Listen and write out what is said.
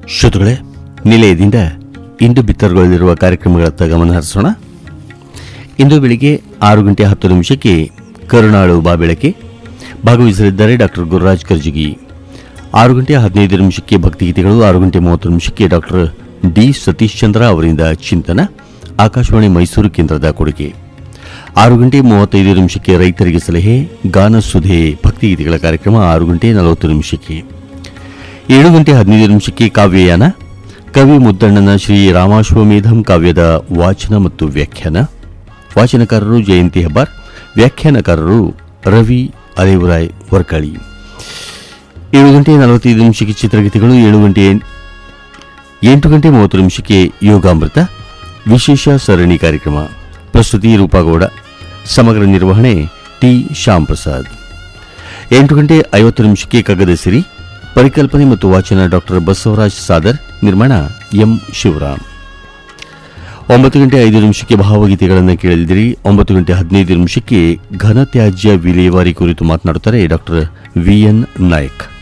ಶ್ರೋತೃಗಳೇ ನಿಲಯದಿಂದ ಇಂದು ಬಿತ್ತರಗೊಳ್ಳಲಿರುವ ಕಾರ್ಯಕ್ರಮಗಳತ್ತ ಗಮನ ಹರಿಸೋಣ ಇಂದು ಬೆಳಿಗ್ಗೆ ಆರು ಗಂಟೆ ಹತ್ತು ನಿಮಿಷಕ್ಕೆ ಕರುಣಾಳು ಬಾಬೆಳಕೆ ಭಾಗವಹಿಸಲಿದ್ದಾರೆ ಡಾಕ್ಟರ್ ಗುರುರಾಜ್ ಕರ್ಜಗಿ ಆರು ಗಂಟೆ ಹದಿನೈದು ನಿಮಿಷಕ್ಕೆ ಭಕ್ತಿಗೀತೆಗಳು ಆರು ಗಂಟೆ ಮೂವತ್ತು ನಿಮಿಷಕ್ಕೆ ಡಾಕ್ಟರ್ ಡಿ ಸತೀಶ್ ಚಂದ್ರ ಅವರಿಂದ ಚಿಂತನ ಆಕಾಶವಾಣಿ ಮೈಸೂರು ಕೇಂದ್ರದ ಕೊಡುಗೆ ಆರು ಗಂಟೆ ಮೂವತ್ತೈದು ನಿಮಿಷಕ್ಕೆ ರೈತರಿಗೆ ಸಲಹೆ ಗಾನ ಸುಧೆ ಭಕ್ತಿಗೀತೆಗಳ ಕಾರ್ಯಕ್ರಮ ಆರು ಗಂಟೆ ನಲವತ್ತು ನಿಮಿಷಕ್ಕೆ ಏಳು ಗಂಟೆ ಹದಿನೈದು ನಿಮಿಷಕ್ಕೆ ಕಾವ್ಯಯಾನ ಕವಿ ಮುದ್ದಣ್ಣನ ಶ್ರೀ ರಾಮಾಶ್ವಮೇಧಂ ಕಾವ್ಯದ ವಾಚನ ಮತ್ತು ವ್ಯಾಖ್ಯಾನ ವಾಚನಕಾರರು ಜಯಂತಿ ಹೆಬ್ಬಾರ್ ವ್ಯಾಖ್ಯಾನಕಾರರು ರವಿ ಅರೇವರಾಯ್ ವರ್ಕಳಿ ಏಳು ಗಂಟೆ ನಲವತ್ತೈದು ನಿಮಿಷಕ್ಕೆ ಚಿತ್ರಗೀತೆಗಳು ಏಳು ಗಂಟೆ ಎಂಟು ಗಂಟೆ ಮೂವತ್ತು ನಿಮಿಷಕ್ಕೆ ಯೋಗಾಮೃತ ವಿಶೇಷ ಸರಣಿ ಕಾರ್ಯಕ್ರಮ ಪ್ರಸ್ತುತಿ ರೂಪಾಗೌಡ ಸಮಗ್ರ ನಿರ್ವಹಣೆ ಟಿ ಶ್ಯಾಮ್ ಪ್ರಸಾದ್ ಎಂಟು ಗಂಟೆ ಐವತ್ತು ನಿಮಿಷಕ್ಕೆ ಕಗ್ಗದ ಸಿರಿ ಪರಿಕಲ್ಪನೆ ಮತ್ತು ವಾಚನ ಡಾಕ್ಟರ್ ಬಸವರಾಜ್ ಸಾದರ್ ನಿರ್ಮಾಣ ಎಂ ಶಿವರಾಮ್ ಒಂಬತ್ತು ಗಂಟೆ ಐದು ನಿಮಿಷಕ್ಕೆ ಭಾವಗೀತೆಗಳನ್ನು ಕೇಳಲಿದ್ದೀರಿ ಒಂಬತ್ತು ಗಂಟೆ ಹದಿನೈದು ನಿಮಿಷಕ್ಕೆ ಘನತ್ಯಾಜ್ಯ ವಿಲೇವಾರಿ ಕುರಿತು ಮಾತನಾಡುತ್ತಾರೆ ಡಾಕ್ಟರ್ ವಿಎನ್ ನಾಯಕ್